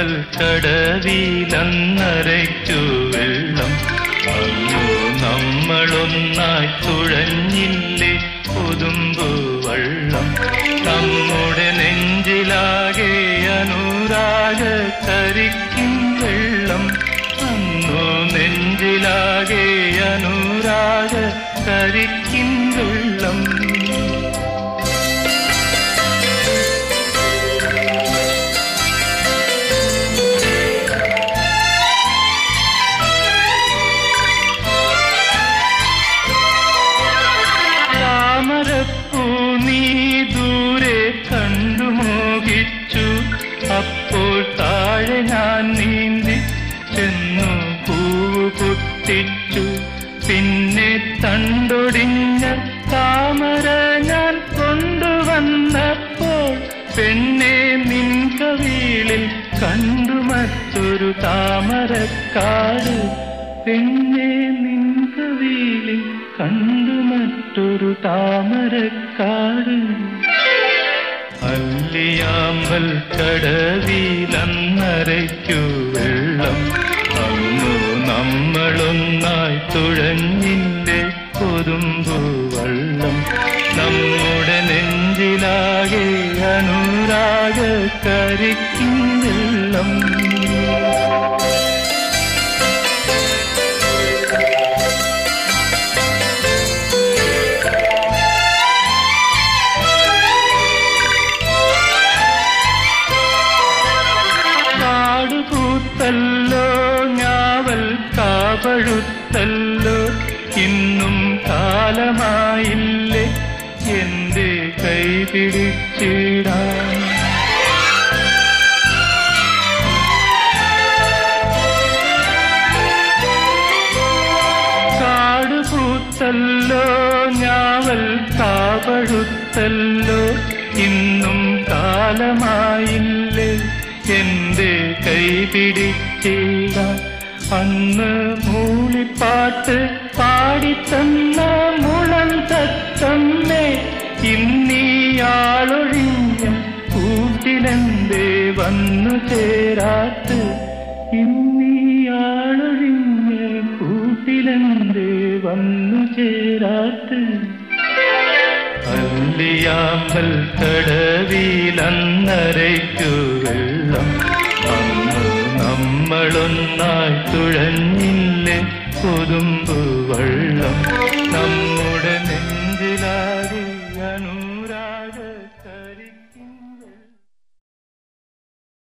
അല്ലിയാമ്പൽ കടവിലന്നരയ്ക്കു വെള്ളം അന്നു നമ്മളൊന്നായി തുഴഞ്ഞില്ലേ കൊതുമ്പു വള്ളം നമ്മുടെ നെഞ്ചിലാകെ അനുരാഗ കരിക്കും വെള്ളം അന്നു നെഞ്ചിലാകെ അനുരാഗ കരിക്കും വെള്ളം താമരപ്പൂ നീ ദൂരെ കണ്ടു മോഹിച്ചു അപ്പോൾ താഴെ ഞാൻ നീന്തി ചെന്നു പൂവ് പൊട്ടിച്ചു പിന്നെ തണ്ടൊടിഞ്ഞ താമര ഞാൻ കൊണ്ടുവന്നപ്പോൾ പെണ്ണെ നിൻ കവിളിൽ കണ്ടു മറ്റൊരു താമരക്കാട് പെണ്ണെ നിൻ കവിളിൽ കണ്ടു മറ്റൊരു താമരക്കാട് അല്ലിയാമ്പൽ കടവിലന്നരയ്ക്കു വെള്ളം അന്നു നമ്മളൊന്നായി തുഴഞ്ഞിന്റെ കൊതുമ്പു വള്ളം നമ്മുടെ നെഞ്ചിലാകെ അനുരാഗ കരിക്കും വെള്ളം കാടുകൂത്തല്ലോ ഞാവൽ കാപഴുത്തല്ലോ ഇന്നും കാലമായില്ലേ എന്റെ കൈ പിടിച്ചിടാൻ കാടുപൂത്തല്ലോ ഞാവൽ കാപഴുത്തല്ലോ ഇന്നും കാലമായില്ലേ എന്റെ കൈ പിടിച്ചിട അന്ന് മൂളിപ്പാട്ട് പാടിത്തന്ന മുളം തത്തമ്മേ ഇന്നീയാളൊഴിഞ്ഞ കൂട്ടിലെന്തേ വന്നു ചേരാത്ത് ഇന്നീയാളൊഴിഞ്ഞ കൂട്ടിലെന്തേ വന്നു ചേരാത്ത് അല്ലിയാമ്പൽ കടവിലന്നരയ്ക്കു വെള്ളം അന്ന് നമ്മളൊന്നായി തുഴഞ്ഞില്ലേ കൊതുമ്പു വള്ളം നമ്മുടെ നെഞ്ചിലാ